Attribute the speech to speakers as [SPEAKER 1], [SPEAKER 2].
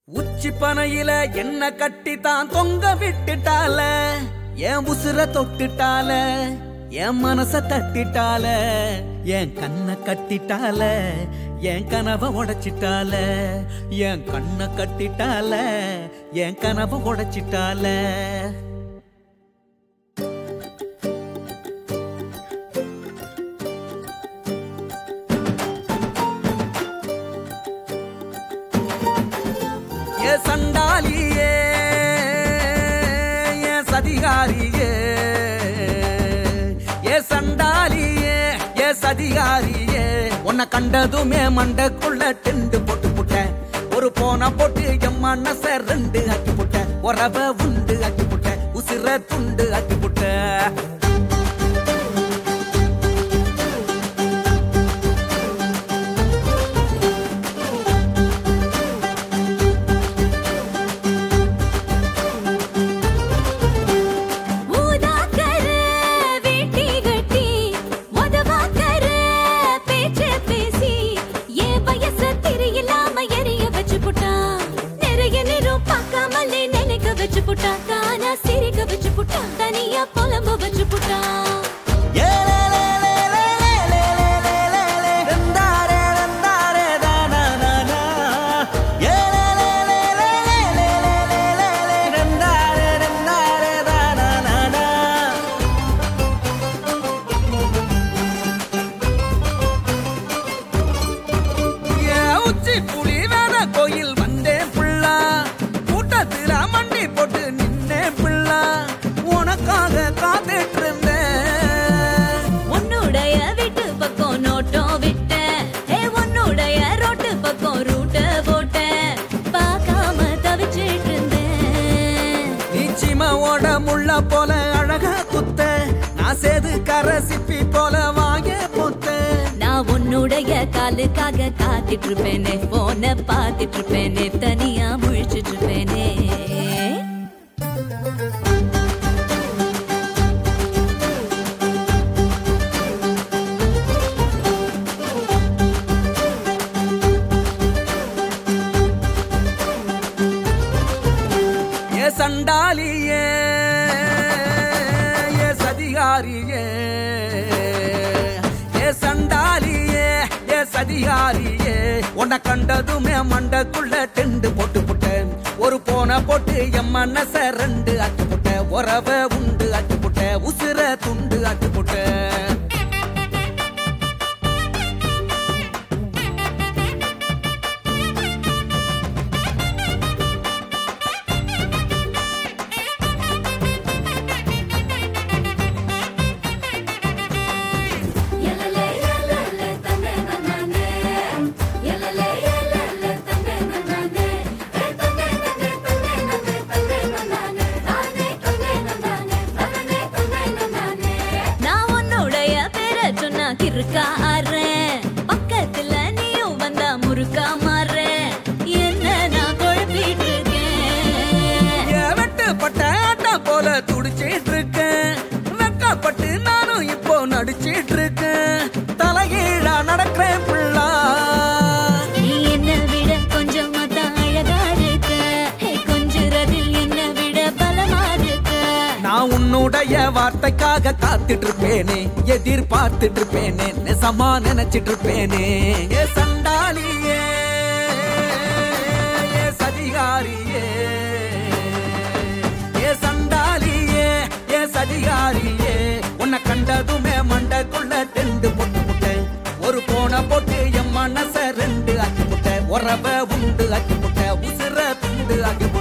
[SPEAKER 1] உச்சி பனையில என்ன கட்டி தான் தொங்க விட்டுட்டால என் உசுர தொட்டுட்டால என் மனச தட்டிட்டால என் கண்ணை கட்டிட்டால என் கனவை உடைச்சிட்டால என் கண்ணை கட்டிட்டால என் கனவை உடைச்சிட்டால ஏ சண்டாலியே ஏ சதிகாரியே ஏ சண்டாலியே ஏ சதிகாரியே உன்னை கண்டதுமே மண்டக்குள்ள டெண்டு போட்டு புட்டேன் ஒரு போன போட்டு என் மனச ரெண்டு ஆக்கி புட்டேன் உறவ உண்டு ஆக்கி புட்டேன் உசிர துண்டு ஆக்கி புட்டேன்
[SPEAKER 2] ஊதாக்கர வேட்டி கட்டி உதவாக்கர பேச்ச பேசி என் வயச தெரியலாம எரிய வச்சு புட்டா நிறைய நேரம் பார்க்காமலே நினைக்க வச்சு புட்டா தானா சிரிக்க வச்சு புட்டா தனியா புலம்ப வச்சு புட்டா
[SPEAKER 1] கோயில் வந்தேன் புள்ளா கூட்டத்துல மண்டி போட்டு நின்னேன் புள்ளா உனக்காக காத்துட்டு இருந்தேன்
[SPEAKER 2] உன்னுடைய வீட்டு பக்கம் நோட்டம் விட்ட ஏ உன்னுடைய ரோட்டு பக்கம் ரூட்ட போட்ட பார்க்காம தவிச்சிட்டு இருந்தேன்
[SPEAKER 1] நிச்சிமாவோட முள்ள போல அழகா குத்த நான் சேது கரசிப்பி போல வாங்க பொத்த
[SPEAKER 2] நான் உன்னுடைய காலுக்காக காத்துட்டு இருப்பேனே போன பார்த்துட்டு இருப்பேனே தனியா முழிச்சிட்டு இருப்பேனே
[SPEAKER 1] ஏ சண்டாலியே ஏ சதிகாரியே ஏ சண்டாலியே ஏ சதிகாரியே உன்னை கண்டதுமே மண்டக்குள்ள டெண்டு போட்டு புட்டேன் ஒரு போன போட்டு என் மனச ரெண்டு ஆக்கி புட்டேன் உறவ உண்டு ஆக்கி புட்டேன் உசுர துண்டு ஆக்கி புட்டேன்
[SPEAKER 2] நான் உன்னுடைய பேரை சொன்னா கிறுக்கா ஆறேன் பக்கத்துல நீயும் வந்தா முறுக்கா மாறேன் என்ன நான் குழப்பிட்டு இருக்கேன்
[SPEAKER 1] ஏன் வெட்டுப்பட்ட ஆட்டா போல துடிச்சிட்டு இருக்கேன் வெக்கப்பட்டு நானும் இப்போ நடிச்சிட்டு இருக்கேன் தலைகீழா நடக்கிறேன் புள்ளா
[SPEAKER 2] நீ என்ன விட கொஞ்சம் தான் அழகா இருக்க ஹே, கொஞ்சுறதில் என்ன விட பலமா இருக்க
[SPEAKER 1] நான் உன்னுடைய வார்த்தைக்காக காத்துட்டு இருப்பேனே எதிர்பார்த்துட்டு இருப்பேனே நெசமா நினைச்சிட்டு இருப்பேனே ஏ சண்டாலியே ஏ சதிகாரியே ஏ சண்டாலியே ஏ சதிகாரியே உன்னை கண்டதுமே மண்டக்குள்ள டெண்டு போட்டு புட்டேன் ஒரு போன போட்டு என் மனச ரெண்டு ஆக்கி புட்டேன் உறவ உண்டு ஆக்கி புட்டேன் உசுர துண்டு ஆக்கி புட்டேன்